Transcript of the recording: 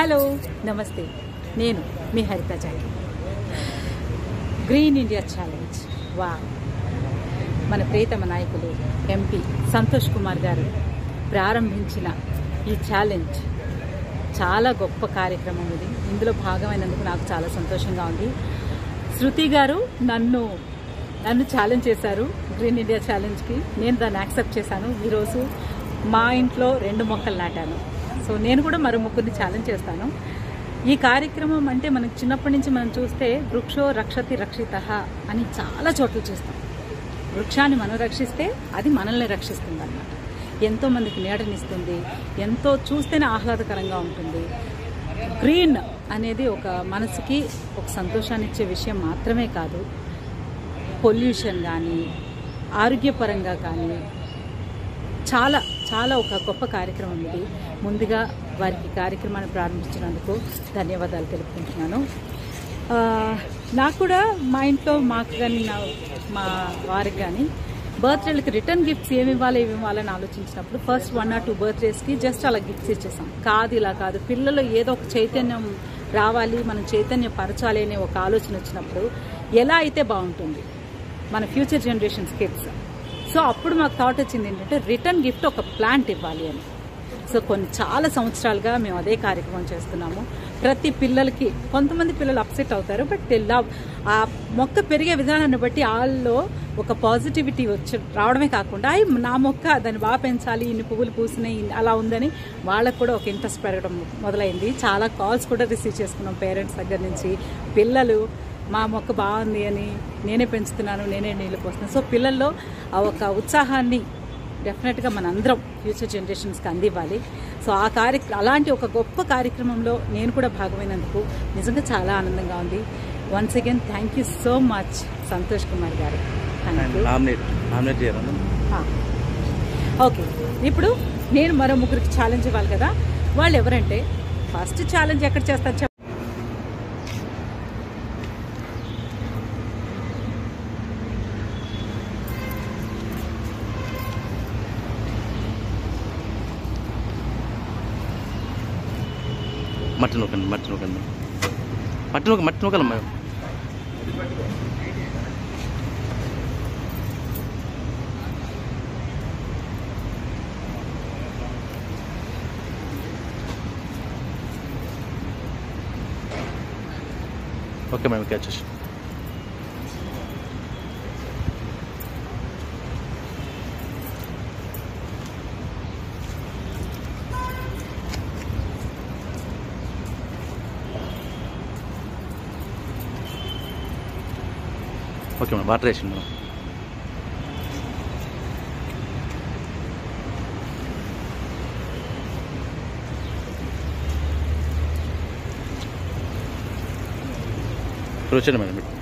hello నమస్తే నేను మీ హరిత జాయి గ్రీన్ ఇండియా ఛాలెంజ్ వా మన ప్రియతమ నాయకులు ఎంపీ సంతోష్ కుమార్ గారు ప్రారంభించిన ఈ ఛాలెంజ్ చాలా గొప్ప కార్యక్రమం ఇది ఇందులో భాగమైనందుకు నాకు చాలా సంతోషంగా ఉంది శృతి గారు నన్ను నన్ను ఛాలెంజ్ చేశారు గ్రీన్ ఇండియా ఛాలెంజ్కి నేను దాన్ని యాక్సెప్ట్ చేశాను ఈరోజు మా ఇంట్లో రెండు మొక్కలు నాటాను సో నేను కూడా మరో ముగ్గురిని ఛాలెంజ్ చేస్తాను ఈ కార్యక్రమం అంటే మనకు చిన్నప్పటి నుంచి మనం చూస్తే వృక్షో రక్షతి రక్షిత అని చాలా చోట్ల చూస్తాం వృక్షాన్ని మనం రక్షిస్తే అది మనల్ని రక్షిస్తుంది అనమాట ఎంతో మందికి నీడనిస్తుంది ఎంతో చూస్తేనే ఆహ్లాదకరంగా ఉంటుంది గ్రీన్ అనేది ఒక మనసుకి ఒక సంతోషాన్ని ఇచ్చే విషయం మాత్రమే కాదు పొల్యూషన్ కానీ ఆరోగ్యపరంగా కానీ చాలా చాలా ఒక గొప్ప కార్యక్రమం ఇది ముందుగా వారికి కార్యక్రమాన్ని ప్రారంభించినందుకు ధన్యవాదాలు తెలుపుకుంటున్నాను ఆ, నాకు కూడా మా ఇంట్లో మాకు కానీ నా మా వారికి కానీ బర్త్డేలకి రిటర్న్ గిఫ్ట్స్ ఏమి ఇవ్వాలి ఏమి ఇవ్వాలని ఆలోచించినప్పుడు ఫస్ట్ వన్ ఆర్ టూ బర్త్డేస్కి జస్ట్ అలా గిఫ్ట్స్ ఇచ్చేసాం కాదు ఇలా కాదు పిల్లలు ఏదో ఒక చైతన్యం రావాలి మనం చైతన్యం పరచాలి అనే ఒక ఆలోచన వచ్చినప్పుడు ఎలా అయితే బాగుంటుంది మన ఫ్యూచర్ జనరేషన్స్ కిడ్స్ సో అప్పుడు మాకు థాట్ వచ్చింది ఏంటంటే రిటర్న్ గిఫ్ట్ ఒక ప్లాంట్ ఇవ్వాలి అని సో కొన్ని చాలా సంవత్సరాలుగా మేము అదే కార్యక్రమం చేస్తున్నాము ప్రతి పిల్లలకి కొంతమంది పిల్లలు అప్సెట్ అవుతారు బట్ దే లవ్ ఆ మొక్క పెరిగే విధానాన్ని బట్టి వాళ్ళలో ఒక పాజిటివిటీ వచ్చి రావడమే కాకుండా "ఐ, నా మొక్క దాన్ని బాగా పెంచాలి ఇన్ని పువ్వులు పూసినాయి ఇన్ని- అలా ఉందని వాళ్ళకు కూడా ఒక ఇంట్రెస్ట్ పెరగడం మొదలైంది చాలా కాల్స్ కూడా రిసీవ్ చేసుకున్నాం పేరెంట్స్ దగ్గర నుంచి పిల్లలు మా మొక్క బాగుంది అని నేనే పెంచుతున్నాను నేనే నీళ్ళు పోస్తున్నాను సో పిల్లల్లో ఆ ఒక ఉత్సాహాన్ని డెఫినెట్గా మనందరం ఫ్యూచర్ జనరేషన్స్కి అందివ్వాలి సో ఆ కార్యక్రమం అలాంటి ఒక గొప్ప కార్యక్రమంలో నేను కూడా భాగమైనందుకు నిజంగా చాలా ఆనందంగా ఉంది once again thank you so much Santosh Kumar garu thank you nominate nominate చేయాలి ఓకే ఇప్పుడు నేను మరో ముగ్గురికి ఛాలెంజ్ ఇవ్వాలి కదా వాళ్ళు ఎవరంటే ఫస్ట్ ఛాలెంజ్ ఎక్కడ చేస్తారు చెప్ప మట్టి నూకండి మట్టి నూకండి మట్టి నూక మట్టి నూకలమ్మా ఓకే మేడం క్యాచ్ చేసి ఓకే మేడం వాటర్ వేసింది మేడం ఇప్పుడు వచ్చాను మేడం